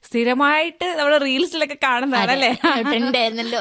സ്ഥിരമായിട്ട് നമ്മൾ റീൽസിലൊക്കെ കാണുന്നതാണല്ലേ ട്രെൻഡ് ആയിരുന്നല്ലോ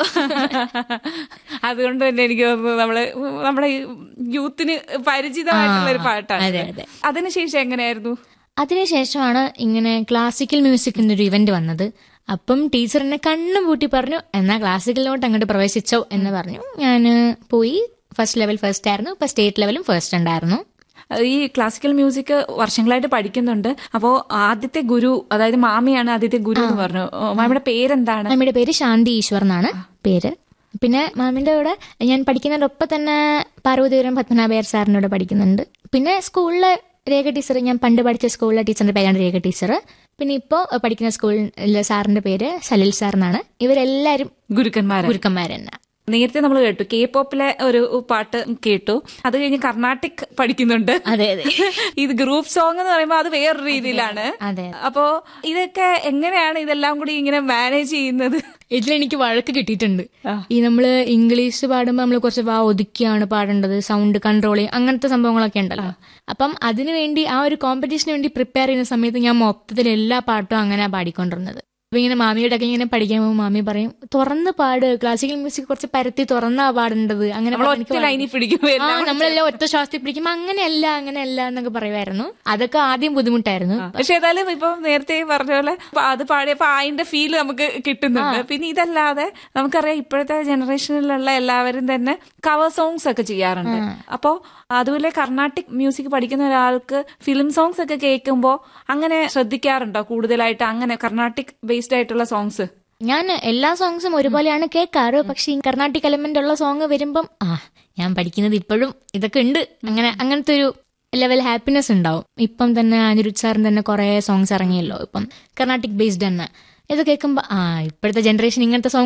അതുകൊണ്ട് തന്നെ എനിക്ക് തോന്നുന്നു നമ്മള് നമ്മുടെ ഈ യൂത്തിന് പരിചിതമായിട്ടുള്ള ഒരു പാട്ടാണ് അതെ, അതെ. അതിനുശേഷം എങ്ങനെയായിരുന്നു അതിനുശേഷമാണ് ഇങ്ങനെ ക്ലാസിക്കൽ മ്യൂസിക്കിന്റെ ഒരു ഇവന്റ് വന്നത് അപ്പം ടീച്ചർ എന്നെ കണ്ണും പൂട്ടി പറഞ്ഞു എന്നാ ക്ലാസിക്കലിലോട്ട് അങ്ങോട്ട് പ്രവേശിച്ചോ എന്ന് പറഞ്ഞു ഞാൻ പോയി ഫസ്റ്റ് ലെവൽ ഫസ്റ്റ് ആയിരുന്നു ഇപ്പൊ സ്റ്റേറ്റ് ലെവലും ഫസ്റ്റ് ഉണ്ടായിരുന്നു ഈ ക്ലാസിക്കൽ മ്യൂസിക് വർഷങ്ങളായിട്ട് പഠിക്കുന്നുണ്ട് അപ്പോ ആദ്യത്തെ ഗുരു അതായത് മാമിയാണ് ആദ്യത്തെ ഗുരു എന്ന് പറഞ്ഞു ഓ, മാമിയുടെ പേരെന്താണ് മാമിയുടെ പേര് ശാന്തി ഈശ്വർ എന്നാണ് പേര് പിന്നെ മാമിന്റെ കൂടെ ഞാൻ പഠിക്കുന്നതിനൊപ്പം തന്നെ പാർവതീപുരം പത്മനാഭയർ സാറിന്റെ കൂടെ പഠിക്കുന്നുണ്ട് പിന്നെ സ്കൂളിലെ രേഖ ടീച്ചർ ഞാൻ പണ്ട് പഠിച്ച സ്കൂളിലെ ടീച്ചറിന്റെ പേരാണ് രേഖ ടീച്ചർ പിന്നെ ഇപ്പോൾ പഠിക്കുന്ന സ്കൂളിലെ സാറിന്റെ പേര് സലിൽ സാർ എന്നാണ് ഇവരെല്ലാരും ഗുരുക്കന്മാരാണ് ഗുരുക്കന്മാർ തന്നെ നേരത്തെ നമ്മൾ കേട്ടു കെ പോപ്പിലെ ഒരു പാട്ട് കേട്ടു അത് കഴിഞ്ഞ് കർണാട്ടിക് പഠിക്കുന്നുണ്ട് അതെ അതെ ഇത് ഗ്രൂപ്പ് സോങ് എന്ന് പറയുമ്പോൾ അത് വേറൊരു രീതിയിലാണ് അതെ അപ്പോ ഇതൊക്കെ എങ്ങനെയാണ് ഇതെല്ലാം കൂടി ഇങ്ങനെ മാനേജ് ചെയ്യുന്നത് ഇതിലെനിക്ക് വഴക്ക് കിട്ടിയിട്ടുണ്ട് ഈ നമ്മള് ഇംഗ്ലീഷ് പാടുമ്പോൾ നമ്മൾ കുറച്ച് വാ ഒതുക്കിയാണ് പാടേണ്ടത് സൗണ്ട് കൺട്രോളിങ് അങ്ങനത്തെ സംഭവങ്ങളൊക്കെ ഉണ്ടല്ലോ അപ്പം അതിനു വേണ്ടി ആ ഒരു കോമ്പറ്റീഷന് വേണ്ടി പ്രിപ്പയർ ചെയ്യുന്ന സമയത്ത് ഞാൻ മൊത്തത്തിൽ എല്ലാ പാട്ടും അങ്ങനെ പാടിക്കൊണ്ടിരുന്നത് അപ്പൊ ഇങ്ങനെ മാമിയുടെ ഒക്കെ ഇങ്ങനെ പഠിക്കാൻ പോകുമ്പോൾ മാമി പറയും തുറന്ന് പാട് ക്ലാസിക്കൽ മ്യൂസിക് കുറച്ച് പരത്തി തുറന്നാ പാടേണ്ടത് അങ്ങനെ നമ്മൾ പറഞ്ഞ് ഒറ്റ എനിക്ക് ലൈനിൽ പിടിക്കുമ്പോ ആ എല്ലാം നമ്മളെല്ലാം ഒറ്റ ശ്വാസത്തിൽ പിടിക്കുമ്പോ അങ്ങനെയല്ല അങ്ങനെയല്ല എന്നൊക്കെ പറയുമായിരുന്നു അതൊക്കെ ആദ്യം ബുദ്ധിമുട്ടായിരുന്നു പക്ഷെ ഏതായാലും ഇപ്പൊ നേരത്തെ പറഞ്ഞ പോലെ പ- അത് പാടിയപ്പോ അതിന്റെ ഫീൽ നമുക്ക് കിട്ടുന്നുണ്ട് പിന്നെ ഇതല്ലാതെ നമുക്കറിയാം ഇപ്പോഴത്തെ ജനറേഷനിലുള്ള എല്ലാവരും തന്നെ കവർ സോങ്സ് ഒക്കെ ചെയ്യാറുണ്ട് അപ്പോ അതുപോലെ കർണാട്ടിക് മ്യൂസിക് പഠിക്കുന്ന ഒരാൾക്ക് ഫിലിം സോങ്സ് ഒക്കെ കേൾക്കുമ്പോ അങ്ങനെ ശ്രദ്ധിക്കാറുണ്ടോ കൂടുതലായിട്ട് അങ്ങനെ കർണാട്ടിക് ബേസ്ഡ് ആയിട്ടുള്ള സോങ്സ് ഞാൻ എല്ലാ സോങ്സും ഒരുപോലെയാണ് കേൾക്കാറ് പക്ഷെ ഈ കർണാട്ടിക് എലമെന്റ് ഉള്ള സോങ് വരുമ്പം ആ ഞാൻ പഠിക്കുന്നത് ഇപ്പോഴും ഇതൊക്കെ ഉണ്ട് അങ്ങനെ അങ്ങനത്തെ ഒരു ലെവൽ ഹാപ്പിനെസ് ഉണ്ടാവും ഇപ്പം തന്നെ അനിരുദ്ധ് സാറിന് തന്നെ കുറെ സോങ്സ് ഇറങ്ങിയല്ലോ ഇപ്പം കർണാട്ടിക് ബേസ്ഡ് തന്നെ ഇത് കേൾക്കുമ്പോ ആ ഇപ്പോഴത്തെ ജനറേഷൻ ഇങ്ങനത്തെ സോങ്